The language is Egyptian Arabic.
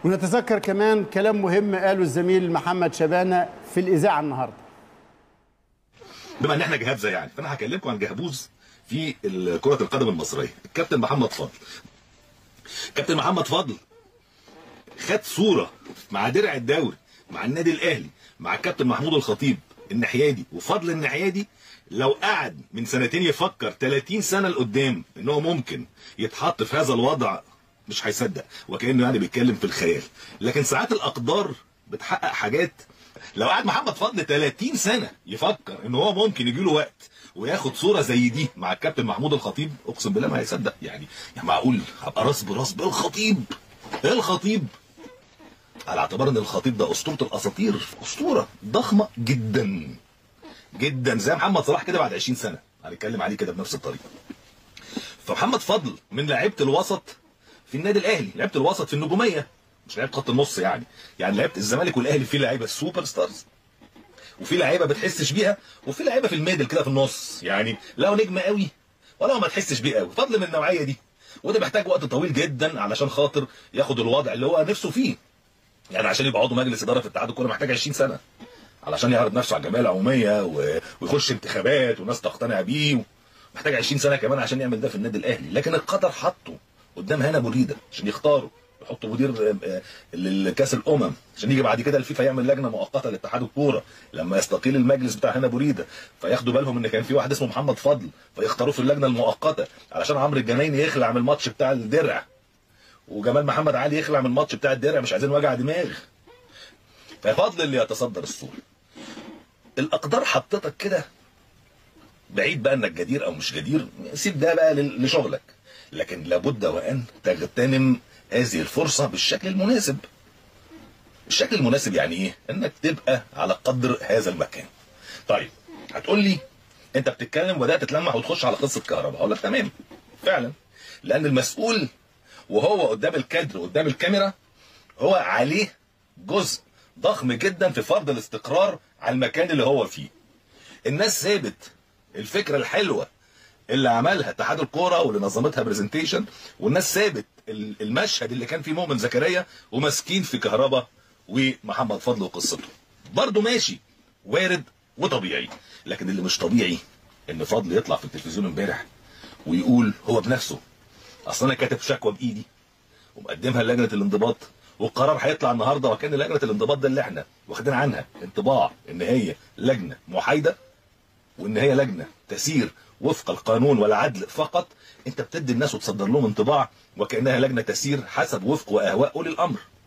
ونتذكر كمان كلام مهم قاله الزميل محمد شبانه في الاذاعه النهارده بما ان احنا جهابزه يعني فانا هكلمكم عن جهبوز في كره القدم المصريه الكابتن محمد فضل كابتن محمد فضل خد صوره مع درع الدوري مع النادي الاهلي مع الكابتن محمود الخطيب النحيادي وفضل النحيادي لو قعد من سنتين يفكر 30 سنه لقدام ان هو ممكن يتحط في هذا الوضع مش هيصدق وكانه يعني بيتكلم في الخيال لكن ساعات الاقدار بتحقق حاجات لو قعد محمد فضل 30 سنه يفكر ان هو ممكن يجي له وقت وياخد صوره زي دي مع الكابتن محمود الخطيب اقسم بالله ما هيصدق يعني يعني معقول هبقى راس براس بالخطيب الخطيب على اعتبار ان الخطيب ده اسطوره الاساطير اسطوره ضخمه جدا جدا زي محمد صلاح كده بعد 20 سنه هنتكلم عليه كده بنفس الطريقه فمحمد فضل من لعيبه الوسط في النادي الاهلي لعيبه الوسط في النجوميه مش لعيبه خط النص يعني يعني لعيبه الزمالك والاهلي في لعيبه السوبر ستارز وفي لعيبه بتحسش بيها وفي لعيبه في الميدل كده في النص يعني لا هو نجم قوي ولا هو ما تحسش بيه قوي فضل من النوعيه دي وده محتاج وقت طويل جدا علشان خاطر ياخد الوضع اللي هو نفسه فيه يعني عشان يبقى عضو مجلس اداره في اتحاد الكوره محتاج 20 سنه علشان يعرض نفسه على الجمعيه العموميه و... ويخش انتخابات والناس تقتنع بيه محتاج 20 سنه كمان عشان يعمل ده في النادي الاهلي لكن القدر حطه قدام هنا بوريدا عشان يختاره يحطوا مدير لكاس الامم عشان يجي بعد كده الفيفا يعمل لجنه مؤقته لاتحاد الكوره لما يستقيل المجلس بتاع هنا بوريدا فياخدوا بالهم ان كان في واحد اسمه محمد فضل فيختاروه في اللجنه المؤقته علشان عمرو الجنايني يخلع من الماتش بتاع الدرع وجمال محمد علي يخلع من الماتش بتاع الدرع مش عايزين وجع دماغ ففضل اللي يتصدر الصوره الاقدار حطتك كده بعيد بقى انك جدير او مش جدير سيب ده بقى لشغلك لكن لابد وان تغتنم هذه الفرصة بالشكل المناسب الشكل المناسب يعني ايه انك تبقى على قدر هذا المكان طيب هتقول لي انت بتتكلم وبدات تتلمح وتخش على قصه كهرباء هقول لك تمام فعلا لان المسؤول وهو قدام الكادر قدام الكاميرا هو عليه جزء ضخم جدا في فرض الاستقرار على المكان اللي هو فيه الناس سابت الفكره الحلوه اللي عملها اتحاد الكوره واللي نظمتها برزنتيشن والناس سابت المشهد اللي كان فيه مؤمن زكريا وماسكين في كهربا ومحمد فضل وقصته برضه ماشي وارد وطبيعي لكن اللي مش طبيعي ان فضل يطلع في التلفزيون امبارح ويقول هو بنفسه اصل انا كاتب شكوى بايدي ومقدمها لجنه الانضباط والقرار هيطلع النهارده وكان لجنه الانضباط ده اللي احنا واخدين عنها انطباع ان هي لجنه محايده وان هي لجنه تسير وفق القانون والعدل فقط انت بتدي الناس وتصدر لهم انطباع وكانها لجنه تسير حسب وفق واهواء اولي الامر